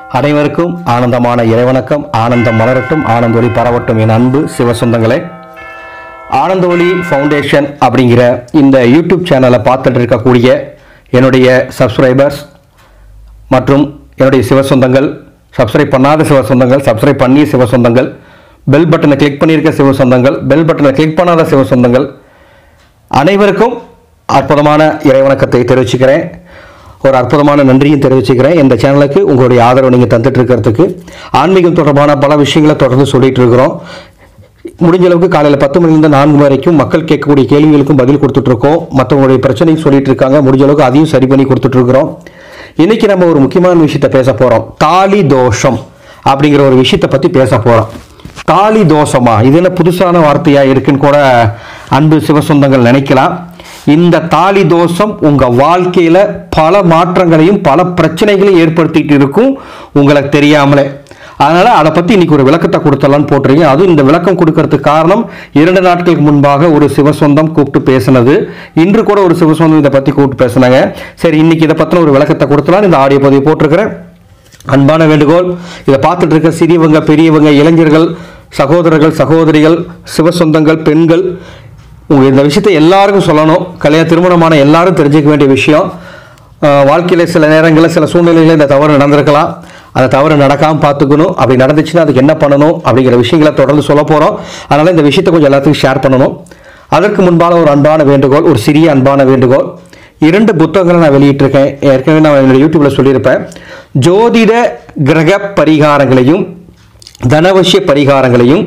அனைவருக்கும் ஆனந்தமான இறைவணக்கம் ஆனந்தம் மலரட்டும் ஆனந்த ஒளி பரவட்டும் என் அன்பு சிவசொந்தங்களே ஆனந்த ஒளி ஃபவுண்டேஷன் அப்படிங்கிற இந்த யூடியூப் சேனலை பார்த்துட்டு இருக்கக்கூடிய என்னுடைய சப்ஸ்கிரைபர்ஸ் மற்றும் என்னுடைய சிவசொந்தங்கள் சப்ஸ்கிரைப் பண்ணாத சிவசொந்தங்கள் சப்ஸ்கிரைப் பண்ணிய சிவசொந்தங்கள் பெல் பட்டனை கிளிக் பண்ணியிருக்க சிவசொந்தங்கள் பெல் பட்டனை கிளிக் பண்ணாத சிவசொந்தங்கள் அனைவருக்கும் அற்புதமான இறைவணக்கத்தை தெரிவிச்சுக்கிறேன் ஒரு அற்புதமான நன்றியும் தெரிவிச்சுக்கிறேன் இந்த சேனலுக்கு உங்களுடைய ஆதரவு நீங்கள் தந்துட்டு இருக்கிறதுக்கு ஆன்மீகம் தொடர்பான பல விஷயங்களை தொடர்ந்து சொல்லிட்டு இருக்கிறோம் முடிஞ்ச அளவுக்கு காலையில் பத்து மணிலேருந்து நான்கு மணி வரைக்கும் மக்கள் கேட்கக்கூடிய கேள்விகளுக்கும் பதில் கொடுத்துட்டு இருக்கோம் மற்றவங்களுடைய பிரச்சனையும் சொல்லிட்டு இருக்காங்க முடிஞ்ச அளவுக்கு அதையும் சரி பண்ணி கொடுத்துட்டு இருக்கிறோம் இன்னைக்கு நம்ம ஒரு முக்கியமான விஷயத்தை பேச போறோம் தாலி தோஷம் அப்படிங்கிற ஒரு விஷயத்தை பத்தி பேச போறோம் தாலி தோஷமா இது என்ன புதுசான வார்த்தையா இருக்குன்னு கூட அன்பு சிவசொந்தங்கள் நினைக்கலாம் இந்த தாலி தோஷம் உங்க வாழ்க்கையில பல மாற்றங்களையும் பல பிரச்சனைகளையும் ஏற்படுத்திட்டு இருக்கும் உங்களுக்கு தெரியாமலே அதனால அதை பத்தி இன்னைக்கு ஒரு விளக்கத்தை கொடுத்தலாம்னு போட்டிருக்கீங்க அதுவும் இந்த விளக்கம் கொடுக்கறதுக்கு காரணம் இரண்டு நாட்களுக்கு முன்பாக ஒரு சிவசொந்தம் கூப்பிட்டு பேசினது இன்று கூட ஒரு சிவசொந்தம் இதை பத்தி கூப்பிட்டு பேசினாங்க சரி இன்னைக்கு இதை பத்தின ஒரு விளக்கத்தை கொடுத்தலாம் இந்த ஆடியோ பதிவு போட்டிருக்கிறேன் அன்பான வேண்டுகோள் இதை பார்த்துட்டு இருக்க சிறியவங்க பெரியவங்க இளைஞர்கள் சகோதரர்கள் சகோதரிகள் சிவசொந்தங்கள் பெண்கள் உங்க இந்த விஷயத்தை எல்லாருக்கும் சொல்லணும் கல்யாண திருமணமான எல்லாரும் தெரிஞ்சுக்க வேண்டிய விஷயம் அஹ், வாழ்க்கையில சில நேரங்களில் சில சூழ்நிலைகளில் இந்த தவறு நடந்திருக்கலாம் அந்த தவறு நடக்காமல் பார்த்துக்கணும் அப்படி நடந்துச்சுன்னா அதுக்கு என்ன பண்ணணும் அப்படிங்கிற விஷயங்களை தொடர்ந்து சொல்ல போகிறோம் அதனால் இந்த விஷயத்தை கொஞ்சம் எல்லாத்துக்கும் ஷேர் பண்ணணும் அதற்கு முன்பான ஒரு அன்பான வேண்டுகோள் ஒரு சிறிய அன்பான வேண்டுகோள் இரண்டு புத்தகங்களை நான் வெளியிட்டிருக்கேன் ஏற்கனவே நான் என்னோட யூடியூப்ல சொல்லியிருப்பேன் ஜோதிட கிரக பரிகாரங்களையும் தனவசிய பரிகாரங்களையும்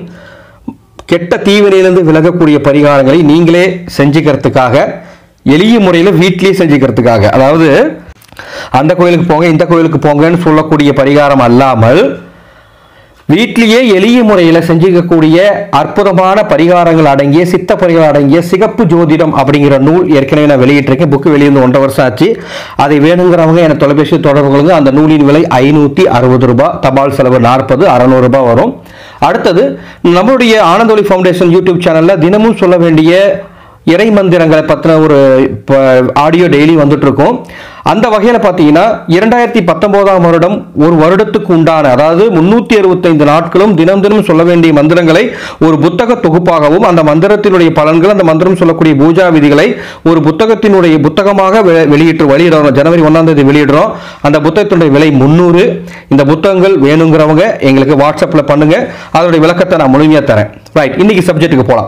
கெட்ட தீவினையிலிருந்து விலகக்கூடிய பரிகாரங்களை நீங்களே செஞ்சுக்கிறதுக்காக எளிய முறையில் வீட்டிலேயே செஞ்சுக்கிறதுக்காக அதாவது அந்த கோயிலுக்கு போங்க இந்த கோயிலுக்கு போங்கன்னு சொல்லக்கூடிய பரிகாரம் அல்லாமல் வீட்டிலேயே எளிய முறையில் செஞ்சுக்கக்கூடிய அற்புதமான பரிகாரங்கள் அடங்கிய சித்த பரிகாரம் அடங்கிய சிகப்பு ஜோதிடம் அப்படிங்கிற நூல் ஏற்கனவே நான் வெளியிட்டிருக்கேன் புக்கு வெளியிருந்து ஒன்றரை வருஷம் ஆச்சு அதை வேணுங்கிறவங்க எனக்கு தொலைபேசி தொடர்பு கொள்ளுங்க அந்த நூலின் விலை ஐநூற்றி அறுபது ரூபாய் தபால் செலவு நாற்பது அறநூறு ரூபாய் வரும் அடுத்தது நம்மளுடைய ஆனந்தொலி ஃபவுண்டேஷன் யூடியூப் சேனலில் தினமும் சொல்ல வேண்டிய இறை மந்திரங்களை பற்றின ஒரு ஆடியோ டெய்லி வந்துட்டு இருக்கும் அந்த வகையில் பார்த்தீங்கன்னா இரண்டாயிரத்தி பத்தொன்பதாம் வருடம் ஒரு வருடத்துக்கு உண்டான அதாவது முன்னூற்றி அறுபத்தைந்து நாட்களும் தினம் தினம் சொல்ல வேண்டிய மந்திரங்களை ஒரு புத்தக தொகுப்பாகவும் அந்த மந்திரத்தினுடைய பலன்கள் அந்த மந்திரம் சொல்லக்கூடிய பூஜா விதிகளை ஒரு புத்தகத்தினுடைய புத்தகமாக வெ- வெளியிட்டு வெளியிடுறோம் ஜனவரி ஒன்றாம் தேதி வெளியிடுறோம் அந்த புத்தகத்தினுடைய விலை முந்நூறு இந்த புத்தகங்கள் வேணுங்கிறவங்க எங்களுக்கு வாட்ஸ்அப்பில் பண்ணுங்க அதனுடைய விளக்கத்தை நான் முழுமையாக தரேன் ரைட் இன்னைக்கு சப்ஜெக்ட்டுக்கு போகலாம்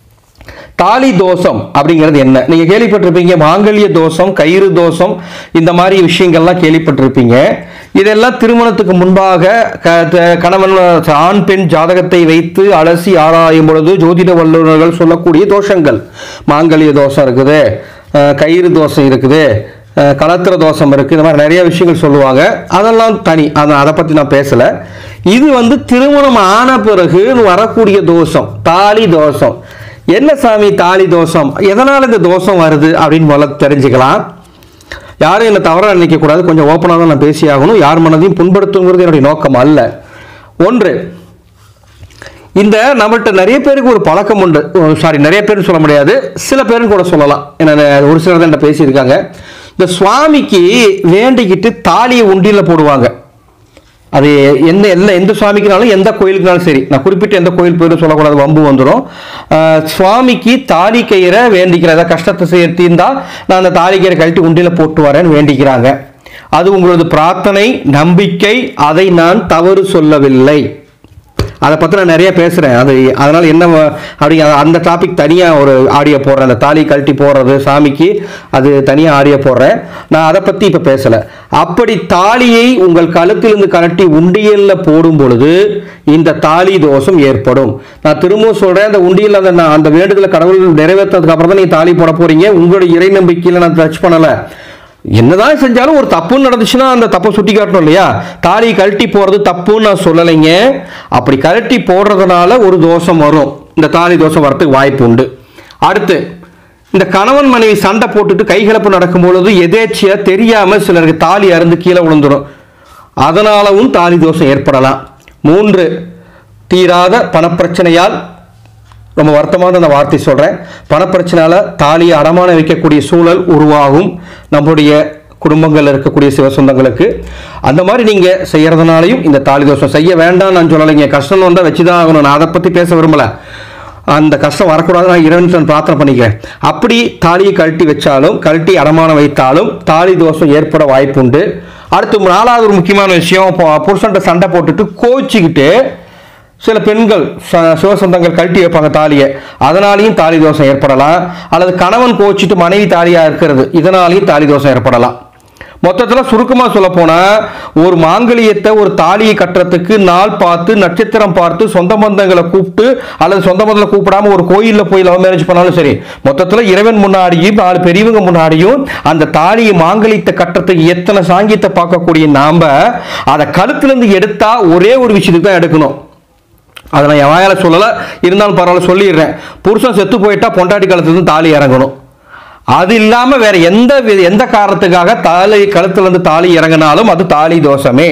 தாலி தோஷம் அப்படிங்கிறது என்ன நீங்க கேள்விப்பட்டிருப்பீங்க மாங்கல்ய தோஷம் கயிறு தோஷம் இந்த மாதிரி விஷயங்கள்லாம் கேள்விப்பட்டிருப்பீங்க இதெல்லாம் திருமணத்துக்கு முன்பாக க- த- கணவன் ஆண் பெண் ஜாதகத்தை வைத்து அலசி ஆராயும் பொழுது ஜோதிட வல்லுநர்கள் சொல்லக்கூடிய தோஷங்கள் மாங்கல்ய தோஷம் இருக்குது அஹ், கயிறு தோஷம் இருக்குது அஹ், கலத்திர தோஷம் இருக்கு இந்த மாதிரி நிறைய விஷயங்கள் சொல்லுவாங்க அதெல்லாம் தனி அதை அதை பத்தி நான் பேசல இது வந்து திருமணம் ஆன பிறகு வரக்கூடிய தோஷம் தாலி தோஷம் என்ன சாமி தாலி தோஷம் எதனால் இந்த தோஷம் வருது அப்படின்னு முதல்ல தெரிஞ்சுக்கலாம் யாரும் என்னை தவறாக நினைக்கக்கூடாது கொஞ்சம் ஓப்பனாக தான் நான் பேசி ஆகணும் யார் மனதையும் புண்படுத்துங்கிறது என்னுடைய நோக்கம் அல்ல ஒன்று இந்த நம்மள்ட்ட நிறைய பேருக்கு ஒரு பழக்கம் உண்டு சாரி நிறைய பேர் சொல்ல முடியாது சில பேரும் கூட சொல்லலாம் என்ன ஒரு சிலர் தான் பேசியிருக்காங்க இந்த சுவாமிக்கு வேண்டிக்கிட்டு தாலியை உண்டியில் போடுவாங்க அது எந்த எந்த எந்த சுவாமிக்குனாலும் எந்த கோயிலுக்குனாலும் சரி நான் குறிப்பிட்ட எந்த கோயில் பேரும் சொல்லக்கூடாது வம்பு வந்துடும் ஆஹ் சுவாமிக்கு தாலி கயிறை வேண்டிக்கிற ஏதாவது கஷ்டத்தை செய்ய தீர்ந்தா நான் அந்த தாலி கயிறை கழட்டி உண்டியில் போட்டு வரேன்னு வேண்டிக்கிறாங்க அது உங்களது பிரார்த்தனை நம்பிக்கை அதை நான் தவறு சொல்லவில்லை அதை பற்றி நான் நிறைய பேசுகிறேன் அது அதனால் என்ன வ- அப்படி அந்த டாபிக் தனியாக ஒரு ஆடியோ போடுறேன் அந்த தாலி கழட்டி போடுறது சாமிக்கு அது தனியாக ஆடியோ போடுறேன் நான் அதை பற்றி இப்போ பேசலை அப்படி தாலியை உங்கள் கழுத்திலிருந்து கழட்டி உண்டியலில் போடும் பொழுது இந்த தாலி தோஷம் ஏற்படும் நான் திரும்பவும் சொல்கிறேன் அந்த உண்டியல் அந்த நான் அந்த வேண்டுதலை கடவுள் நிறைவேற்றதுக்கு அப்புறம் தான் நீங்கள் தாலி போட போகிறீங்க உங்களுடைய இறை நம்பிக்கையில் நான் டச் பண்ணலை என்னதான் செஞ்சாலும் ஒரு தப்புன்னு நடந்துச்சுன்னா அந்த தப்பை சுட்டி காட்டணும் இல்லையா தாலி கழட்டி போறது தப்புன்னு நான் சொல்லலைங்க அப்படி கழட்டி போடுறதுனால ஒரு தோஷம் வரும் இந்த தாலி தோஷம் வரதுக்கு வாய்ப்பு உண்டு அடுத்து இந்த கணவன் மனைவி சண்டை போட்டுட்டு கைகலப்பு நடக்கும் பொழுது எதேச்சியா தெரியாம சிலருக்கு தாலி அருந்து கீழே விழுந்துடும் அதனாலவும் தாலி தோஷம் ஏற்படலாம் மூன்று தீராத பணப்பிரச்சனையால் ரொம்ப வருத்தமான அந்த வார்த்தை சொல்கிறேன் பணப்பிரச்சனால தாலியை அடமான வைக்கக்கூடிய சூழல் உருவாகும் நம்முடைய குடும்பங்கள் இருக்கக்கூடிய சிவசொந்தங்களுக்கு அந்த மாதிரி நீங்கள் செய்யறதுனாலையும் இந்த தாலி தோஷம் செய்ய வேண்டாம் நான் சொல்லலைங்க கஷ்டம் வந்தால் வச்சு தான் ஆகணும் நான் அதை பற்றி பேச விரும்பல அந்த கஷ்டம் வரக்கூடாது நான் இறைவன் நான் பிரார்த்தனை பண்ணிக்கிறேன் அப்படி தாலியை கழட்டி வச்சாலும் கழட்டி அடமானம் வைத்தாலும் தாலி தோஷம் ஏற்பட வாய்ப்புண்டு அடுத்து நாலாவது ஒரு முக்கியமான விஷயம் இப்போ புருஷன்ட்ட சண்டை போட்டுட்டு கோச்சிக்கிட்டு சில பெண்கள் ச- சிவசொந்தங்கள் கழட்டி வைப்பாங்க தாலியை அதனாலையும் தாலி தோஷம் ஏற்படலாம் அல்லது கணவன் கோச்சிட்டு மனைவி தாலியா இருக்கிறது இதனாலையும் தாலி தோஷம் ஏற்படலாம் மொத்தத்தில் சுருக்கமாக சொல்ல போனா ஒரு மாங்கலியத்தை ஒரு தாலியை கட்டுறதுக்கு நாள் பார்த்து நட்சத்திரம் பார்த்து சொந்த பந்தங்களை கூப்பிட்டு அல்லது சொந்த பந்தங்களை கூப்பிடாம ஒரு கோயிலில் போய் லவ் மேரேஜ் பண்ணாலும் சரி மொத்தத்தில் இறைவன் முன்னாடியும் நாலு பெரியவங்க முன்னாடியும் அந்த தாலியை மாங்கலியத்தை கட்டுறதுக்கு எத்தனை சாங்கியத்தை பார்க்கக்கூடிய நாம அதை கழுத்துலேருந்து எடுத்தா ஒரே ஒரு விஷயத்துக்கு தான் எடுக்கணும் அதை நான் என் வாயால சொல்லலை இருந்தாலும் பரவாயில்ல சொல்லிடுறேன் புருஷன் செத்து போயிட்டா பொண்டாட்டி கழுத்துலேருந்து தாலி இறங்கணும் அது இல்லாமல் வேற எந்த வி- எந்த காரணத்துக்காக தாலி கழுத்துலேருந்து தாலி இறங்கினாலும் அது தாலி தோஷமே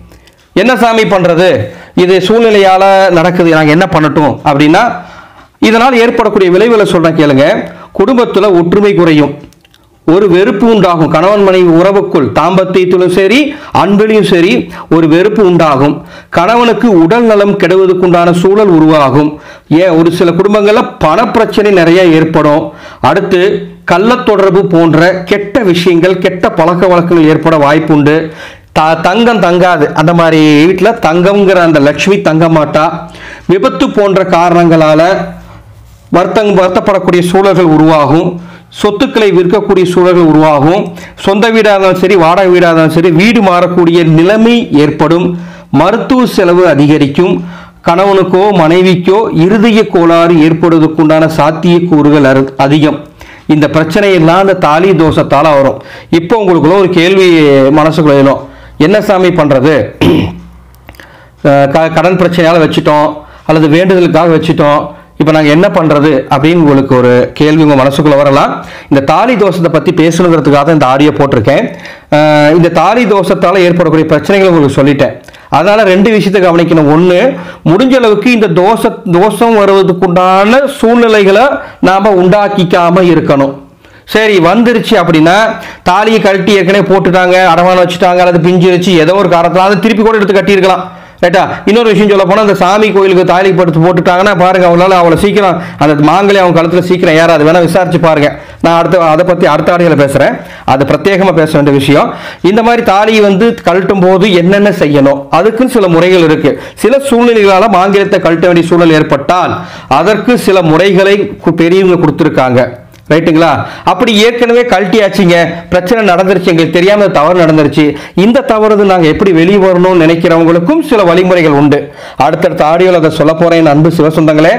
என்ன சாமி பண்றது இது சூழ்நிலையால நடக்குது நாங்கள் என்ன பண்ணட்டும் அப்படின்னா இதனால் ஏற்படக்கூடிய விளைவுகளை சொல்றேன் கேளுங்க குடும்பத்துல ஒற்றுமை குறையும் ஒரு வெறுப்பு உண்டாகும் கணவன் மனைவி உறவுக்குள் தாம்பத்தியத்திலும் சரி அன்பிலையும் சரி ஒரு வெறுப்பு உண்டாகும் கணவனுக்கு உடல் நலம் கெடுவதற்குண்டான சூழல் உருவாகும் ஏன் ஒரு சில குடும்பங்களில் பணப்பிரச்சனை நிறைய ஏற்படும் அடுத்து கள்ளத் தொடர்பு போன்ற கெட்ட விஷயங்கள் கெட்ட பழக்க வழக்கங்கள் ஏற்பட வாய்ப்புண்டு த தங்கம் தங்காது அந்த மாதிரி வீட்டில் தங்கம்ங்கிற அந்த லக்ஷ்மி தங்க மாட்டா விபத்து போன்ற காரணங்களால வருத்தம் வருத்தப்படக்கூடிய சூழல்கள் உருவாகும் சொத்துக்களை விற்கக்கூடிய சூழல்கள் உருவாகும் சொந்த வீடாக இருந்தாலும் சரி வாடகை வீடாக இருந்தாலும் சரி வீடு மாறக்கூடிய நிலைமை ஏற்படும் மருத்துவ செலவு அதிகரிக்கும் கணவனுக்கோ மனைவிக்கோ இருதய கோளாறு ஏற்படுவதற்குண்டான சாத்தியக்கூறுகள் அரு- அதிகம் இந்த பிரச்சனை எல்லாம் அந்த தாலி தோஷத்தால வரும் இப்போ உங்களுக்குள்ள ஒரு கேள்வி மனசுக்குள்ள எழும் என்ன சாமி பண்றது அஹ் க- கடன் பிரச்சனையால வச்சுட்டோம் அல்லது வேண்டுதலுக்காக வச்சுட்டோம் இப்போ நாங்கள் என்ன பண்ணுறது அப்படின்னு உங்களுக்கு ஒரு கேள்வி உங்கள் மனசுக்குள்ள வரலாம் இந்த தாலி தோஷத்தை பற்றி பேசணுங்கிறதுக்காக தான் இந்த ஆடியோ போட்டிருக்கேன் அஹ் இந்த தாலி தோஷத்தால் ஏற்படக்கூடிய பிரச்சனைகளை உங்களுக்கு சொல்லிட்டேன் அதனால ரெண்டு விஷயத்தை கவனிக்கணும் ஒன்று முடிஞ்ச அளவுக்கு இந்த தோஷ தோஷம் வருவதற்குண்டான சூழ்நிலைகளை நாம் உண்டாக்கிக்காம இருக்கணும் சரி வந்துருச்சு அப்படின்னா தாலியை கழட்டி ஏற்கனவே போட்டுட்டாங்க அடமானம் வச்சுட்டாங்க அல்லது பிஞ்சிருச்சு ஏதோ ஒரு காரணத்தில் அதை திருப்பி கூட எடுத்து கட்டியிருக்கலாம் ரைட்டா இன்னொரு விஷயம் சொல்ல போனால் அந்த சாமி கோயிலுக்கு தாலி படுத்து போட்டுட்டாங்கன்னா பாருங்க அவங்களால அவ்வளோ சீக்கிரம் அந்த மாங்கலி அவங்க கழுத்தில் சீக்கிரம் ஏறாது வேணா விசாரிச்சு பாருங்க நான் அடுத்த அதை பற்றி அடுத்த ஆடியில் பேசுகிறேன் அது பிரத்யேகமாக பேச வேண்டிய விஷயம் இந்த மாதிரி தாலியை வந்து கழட்டும் போது என்னென்ன செய்யணும் அதுக்குன்னு சில முறைகள் இருக்கு சில சூழ்நிலைகளால் மாங்கிலத்தை கழட்ட வேண்டிய சூழல் ஏற்பட்டால் அதற்கு சில முறைகளை கு- பெரியவங்க கொடுத்துருக்காங்க ரைட்டுங்களா அப்படி ஏற்கனவே கழட்டியாச்சுங்க பிரச்சனை நடந்துருச்சு எங்களுக்கு தெரியாம தவறு நடந்துருச்சு இந்த தவறு நாங்க எப்படி வெளியே வரணும்னு நினைக்கிறவங்களுக்கும் சில வழிமுறைகள் உண்டு அடுத்தடுத்த ஆடியோவில் அதை சொல்ல போறேன் என் அன்பு சிவசொந்தங்களே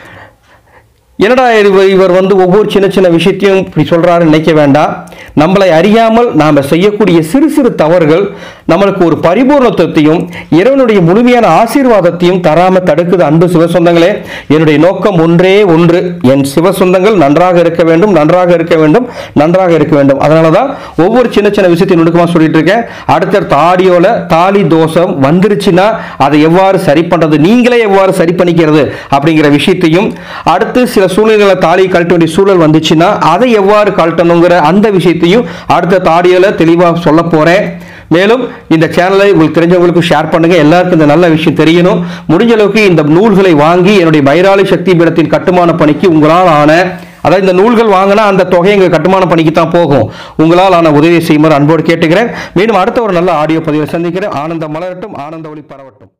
என்னடா இவர் இவர் வந்து ஒவ்வொரு சின்ன சின்ன விஷயத்தையும் இப்படி சொல்றாருன்னு நினைக்க வேண்டாம் நம்மளை அறியாமல் நாம் செய்யக்கூடிய சிறு சிறு தவறுகள் நம்மளுக்கு ஒரு பரிபூர்ணத்துவத்தையும் இறைவனுடைய முழுமையான ஆசீர்வாதத்தையும் தராம தடுக்குது அன்பு சிவசொந்தங்களே என்னுடைய நோக்கம் ஒன்றே ஒன்று என் சிவசொந்தங்கள் நன்றாக இருக்க வேண்டும் நன்றாக இருக்க வேண்டும் நன்றாக இருக்க வேண்டும் அதனால தான் ஒவ்வொரு சின்ன சின்ன விஷயத்தையும் நுணுக்கமாக சொல்லிட்டு இருக்கேன் அடுத்தடுத்த ஆடியோல தாலி தோஷம் வந்துருச்சுன்னா அதை எவ்வாறு சரி பண்றது நீங்களே எவ்வாறு சரி பண்ணிக்கிறது அப்படிங்கிற விஷயத்தையும் அடுத்து சில சூழ்நிலைகளை தாலி கழட்ட வேண்டிய சூழல் வந்துச்சுன்னா அதை எவ்வாறு கழட்டணுங்கிற அந்த விஷயத்தையும் அடுத்த ஆடியோல தெளிவாக சொல்ல போறேன் மேலும் இந்த சேனலை உங்களுக்கு தெரிஞ்சவங்களுக்கு ஷேர் பண்ணுங்க எல்லாருக்கும் இந்த நல்ல விஷயம் தெரியணும் முடிஞ்ச அளவுக்கு இந்த நூல்களை வாங்கி என்னுடைய பைராளி சக்தி பீடத்தின் கட்டுமான பணிக்கு உங்களால் ஆன அதாவது இந்த நூல்கள் வாங்கினா அந்த தொகை எங்கள் கட்டுமான பணிக்கு தான் போகும் உங்களால் ஆன உதவி செய்யுமாறு அன்போடு கேட்டுக்கிறேன் மீண்டும் அடுத்த ஒரு நல்ல ஆடியோ பதிவை சந்திக்கிறேன் ஆனந்தம் மலரட்டும் ஆனந்த ஒளி பரவட்டும்